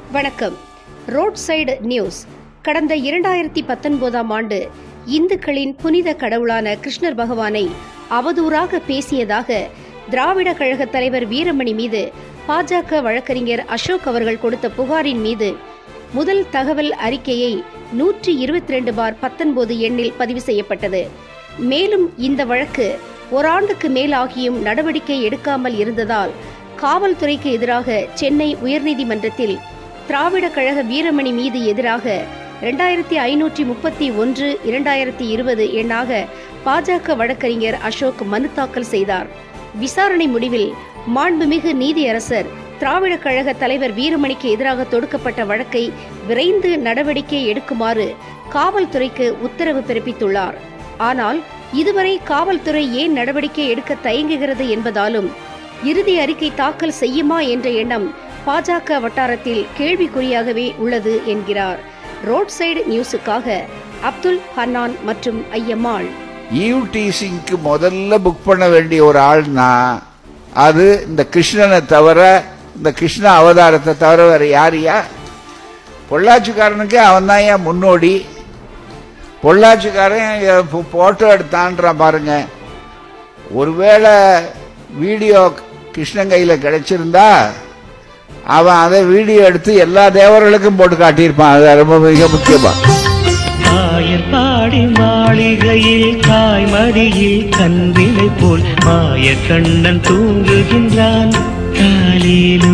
வணக்கம் road side news கடந்த இரண்டாயிரத்தி பத்தொன்பதாம் ஆண்டு இந்துக்களின் புனித கடவுளான கிருஷ்ணர் பகவானை அவதூறாக பேசியதாக திராவிட கழக தலைவர் வீரமணி மீது பாஜக வழக்கறிஞர் அசோக் அவர்கள் கொடுத்த புகாரின் மீது முதல் தகவல் அறிக்கையை நூற்றி இருபத்தி ரெண்டு பார் பத்தொன்பது எண்ணில் பதிவு செய்யப்பட்டது மேலும் இந்த வழக்கு ஓராண்டுக்கு மேலாகியும் நடவடிக்கை எடுக்காமல் இருந்ததால் காவல்துறைக்கு எதிராக சென்னை உயர்நீதிமன்றத்தில் திராவிட கழக வீரமணி மீது எதிராக இரண்டாயிரத்தி ஐநூற்றி முப்பத்தி ஒன்று இரண்டாயிரத்தி இருபது எண்ணாக பாஜக வழக்கறிஞர் அசோக் மனு தாக்கல் செய்தார் விசாரணை முடிவில் மாண்புமிகு நீதியரசர் திராவிட கழக தலைவர் வீரமணிக்கு எதிராக தொடுக்கப்பட்ட வழக்கை விரைந்து நடவடிக்கை எடுக்குமாறு காவல்துறைக்கு உத்தரவு பிறப்பித்துள்ளார் ஆனால் இதுவரை காவல்துறை ஏன் நடவடிக்கை எடுக்க தயங்குகிறது என்பதாலும் இறுதி அறிக்கை தாக்கல் செய்யுமா என்ற எண்ணம் பாஜக வட்டாரத்தில் கேள்விக்குறியாகவே உள்ளது என்கிறார் ரோட் சைடு நியூஸுக்காக அப்துல் ஹன்னான் மற்றும் ஐயம்மாள் யூடிசிங்க்கு முதல்ல புக் பண்ண வேண்டிய ஒரு ஆள்னா அது இந்த கிருஷ்ணனை தவிர இந்த கிருஷ்ண அவதாரத்தை தவிர வேற யாரியா பொள்ளாச்சிக்காரனுக்கு அவன் தான் ஏன் முன்னோடி பொள்ளாச்சிக்காரன் போட்டோ எடுத்தான்றான் பாருங்க ஒருவேளை வீடியோ கிருஷ்ணன் கையில் கிடைச்சிருந்தா அவன் அதை வீடியோ எடுத்து எல்லா தேவர்களுக்கும் போட்டு காட்டியிருப்பான் அது ரொம்ப மிக முக்கியமா ஆயர்பாடி மாளிகையில் தாய்மடியில் கன்றினை போல் மாய கண்ணன் தூங்குகின்றான் காலிலு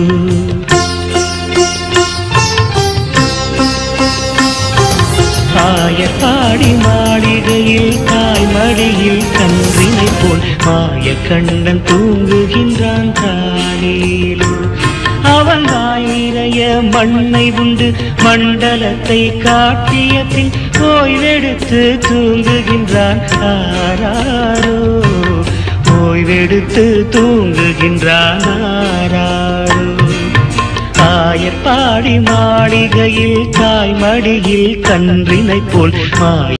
ஆயர்பாடி மாளிகையில் தாய்மடியில் கன்றினை போல் மாய கண்ணன் தூங்குகின்றான் காலிலு அவன் வாய் நிறைய மண்ணை உண்டு மண்டலத்தை காட்டிய பின் ஓய்வெடுத்து தூங்குகின்றான் ஆராரோ ஓய்வெடுத்து தூங்குகின்றான் ஆராரோ ஆயர்பாடி மாளிகையில் தாய்மடியில் கன்றினை போல் மாய